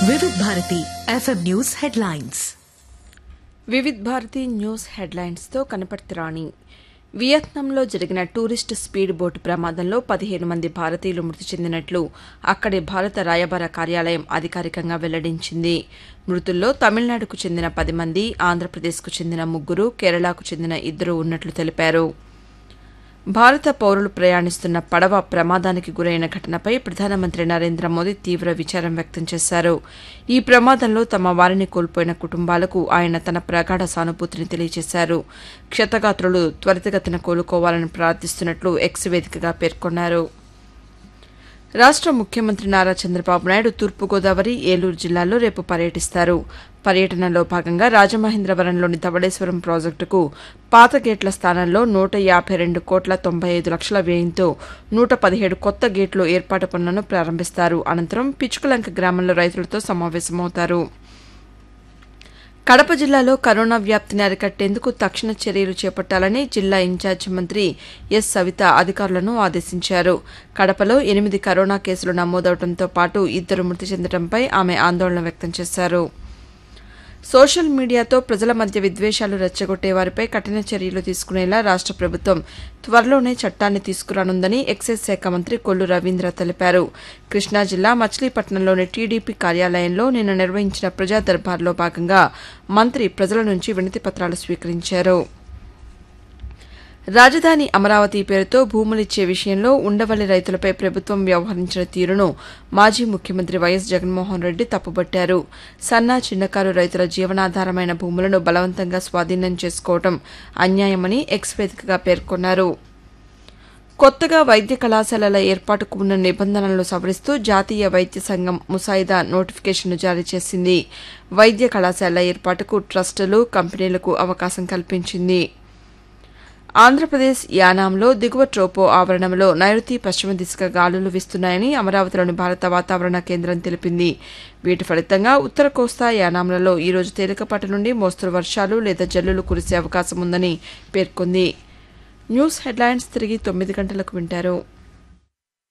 వివిధ Bharati FM news headlines Vividh Bharati news హెడ్లైన్స్తో కనపర్తి రాణి వియత్నాంలో జరిగిన టూరిస్ట్ స్పీడ్ బోటు ప్రమాదంలో పదిహేను మంది భారతీయులు మృతి చెందినట్లు అక్కడి భారత రాయబార కార్యాలయం అధికారికంగా వెల్లడించింది మృతుల్లో తమిళనాడుకు చెందిన పది మంది ఆంధ్రప్రదేశ్కు చెందిన ముగ్గురు కేరళకు చెందిన ఇద్దరు ఉన్నట్లు తెలిపారు భారత పౌరులు ప్రయాణిస్తున్న పడవ ప్రమాదానికి గురైన ఘటనపై ప్రధానమంత్రి నరేంద్ర మోదీ తీవ్ర విచారం వ్యక్తం చేశారు ఈ ప్రమాదంలో తమ వారిని కోల్పోయిన కుటుంబాలకు ఆయన తన ప్రగాఢ సానుభూతిని తెలియజేశారు క్షతగాత్రులు త్వరితగతిన కోలుకోవాలని ప్రార్థిస్తున్నట్లు ఎక్స్ వేదికగా పేర్కొన్నారు రాష్ట ముఖ్యమంత్రి నారా చంద్రబాబు నాయుడు తూర్పుగోదావరి ఏలూరు జిల్లాల్లో రేపు పర్యటిస్తారు పర్యటనలో భాగంగా రాజమహేంద్రవరంలోని ధవళేశ్వరం ప్రాజెక్టుకు పాత గేట్ల స్థానంలో నూట యాభై రెండు కోట్ల తొంభై ఐదు లక్షల వ్యయంతో నూట పదిహేడు కొత్త గేట్లు ఏర్పాటు పనులను ప్రారంభిస్తారు అనంతరం పిచుకులంక గ్రామంలో రైతులతో సమావేశమవుతారు కడప జిల్లాలో కరోనా వ్యాప్తిని అరికట్టేందుకు తక్షణ చర్యలు చేపట్టాలని జిల్లా ఇన్ఛార్జి మంత్రి ఎస్ సవిత అధికారులను ఆదేశించారు కడపలో ఎనిమిది కరోనా కేసులు నమోదవడంతో పాటు ఇద్దరు మృతి చెందడంపై ఆమె ఆందోళన వ్యక్తం చేశారు సోషల్ మీడియాతో ప్రజల మధ్య విద్వేషాలు రెచ్చగొట్టే వారిపై కఠిన చర్యలు తీసుకునేలా రాష్ట ప్రభుత్వం త్వరలోనే చట్టాన్ని తీసుకురానుందని ఎక్సైజ్ శాఖ మంత్రి కొల్లు రవీంద్ర తెలిపారు కృష్ణా జిల్లా మచిలీపట్నంలోని టీడీపీ కార్యాలయంలో నిన్న నిర్వహించిన ప్రజా దర్బార్లో భాగంగా మంత్రి ప్రజల నుంచి వినతి పత్రాలు స్వీకరించారు రాజధాని అమరావతి పేరుతో భూములిచ్చే విషయంలో ఉండవల్లి రైతులపై ప్రభుత్వం వ్యవహరించిన తీరును మాజీ ముఖ్యమంత్రి వైఎస్ జగన్మోహన్ రెడ్డి తప్పుబట్టారు సన్న చిన్నకారు రైతుల జీవనాధారమైన భూములను బలవంతంగా స్వాధీనం చేసుకోవడం అన్యాయమని ఎక్స్ వేదికగా పేర్కొన్నారు కొత్తగా వైద్య కళాశాలల ఏర్పాటుకు ఉన్న నిబంధనలను సవరిస్తూ జాతీయ వైద్య సంఘం ముసాయిదా నోటిఫికేషన్ను జారీ చేసింది వైద్య కళాశాలల ఏర్పాటుకు ట్రస్టులు కంపెనీలకు అవకాశం కల్పించింది ఆంధ్రప్రదేశ్ యానాంలో దిగువ ట్రోపో ఆవరణంలో నైరుతి పశ్చిమ దిశగా గాలులు వీస్తున్నాయని అమరావతిలోని భారత వాతావరణ కేంద్రం తెలిపింది వీటి ఫలితంగా ఉత్తర కోస్తా యానాంలలో ఈరోజు తేలికపాటి నుండి మోస్తరు వర్షాలు లేదా జల్లులు కురిసే అవకాశం ఉందని పేర్కొంది న్యూస్ హెడ్లైన్స్ తిరిగి తొమ్మిది గంటలకు వింటారు